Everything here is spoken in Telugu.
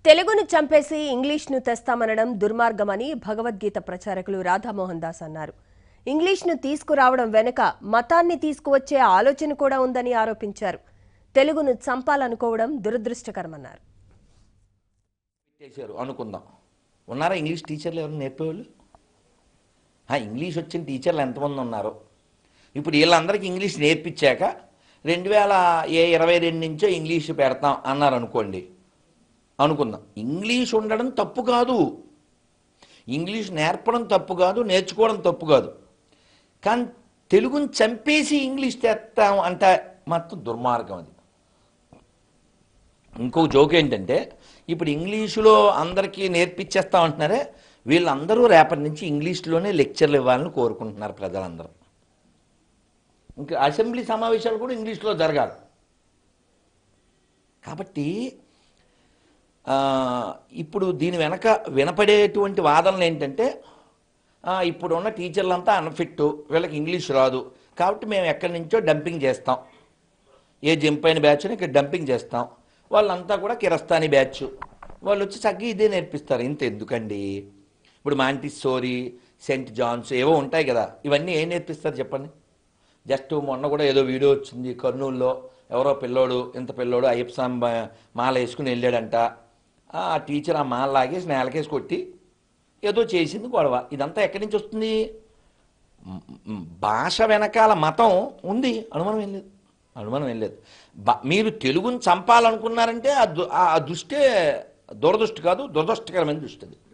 తెలుగును చంపేసి ఇంగ్లీష్ను తెస్తామనడం దుర్మార్గమని భగవద్గీత ప్రచారకులు రాధామోహన్ దాస్ అన్నారు ఇంగ్లీష్ను తీసుకురావడం వెనుక మతాన్ని తీసుకువచ్చే ఆలోచన కూడా ఉందని ఆరోపించారు తెలుగును చంపాలనుకోవడం దురదృష్టకరమన్నారు పెట్టేశారు అనుకుందాం ఉన్నారా ఇంగ్లీష్ టీచర్లు ఎవరు నేర్పేవాళ్ళు ఆ, ఇంగ్లీష్ వచ్చిన టీచర్లు ఎంతమంది ఉన్నారు ఇప్పుడు వీళ్ళందరికీ ఇంగ్లీష్ నేర్పించాక రెండు వేల ఏ ఇరవై రెండు నుంచో ఇంగ్లీష్ పెడతాం అన్నారు అనుకోండి అనుకుందాం ఇంగ్లీష్ ఉండడం తప్పు కాదు ఇంగ్లీష్ నేర్పడం తప్పు కాదు నేర్చుకోవడం తప్పు కాదు కానీ తెలుగుని చంపేసి ఇంగ్లీష్ తెస్తాం అంటే మాత్రం దుర్మార్గం అది ఇంకో జోక్ ఏంటంటే ఇప్పుడు ఇంగ్లీషులో అందరికీ నేర్పించేస్తా ఉంటున్నారే వీళ్ళందరూ రేపటి నుంచి ఇంగ్లీష్లోనే లెక్చర్లు ఇవ్వాలని కోరుకుంటున్నారు ప్రజలందరూ ఇంకా అసెంబ్లీ సమావేశాలు కూడా ఇంగ్లీష్లో జరగాలి కాబట్టి ఆ, ఇప్పుడు దీని వెనక వినపడేటువంటి వాదనలు ఏంటంటే ఆ, ఇప్పుడున్న టీచర్లంతా అన్ఫిట్ వీళ్ళకి ఇంగ్లీష్ రాదు కాబట్టి మేము ఎక్కడి నుంచో డంపింగ్ చేస్తాం ఏ జంపైన బ్యాచ్ని ఇక్కడ డంపింగ్ చేస్తాం వాళ్ళంతా కూడా కిరస్తాని బ్యాచ్ వాళ్ళు వచ్చి చక్కగా ఇదే నేర్పిస్తారు ఇంత ఎందుకండి ఇప్పుడు మాంటిస్సోరీ సెంట్ జాన్స్ ఏవో ఉంటాయి కదా ఇవన్నీ ఏం నేర్పిస్తారు చెప్పండి జస్ట్ మొన్న కూడా ఏదో వీడియో వచ్చింది కర్నూలులో ఎవరో పిల్లోడు ఇంత పిల్లోడు అయ్యప్ప స్వామి బా- మాల వేసుకుని వెళ్ళాడంట ఆ టీచర్ ఆ మాల లాగేసి నేలకేసి కొట్టి ఏదో చేసింది గొడవ ఇదంతా ఎక్కడి నుంచి వస్తుంది మ్, మ్, భాష వెనకాల మతం ఉంది అనుమానం ఏం లేదు అనుమానం ఏం లేదు బ- మీరు తెలుగుని చంపాలనుకున్నారంటే ఆ దు- ఆ దృష్టే దురదృష్టి కాదు దురదృష్టకరమైన దృష్టి అది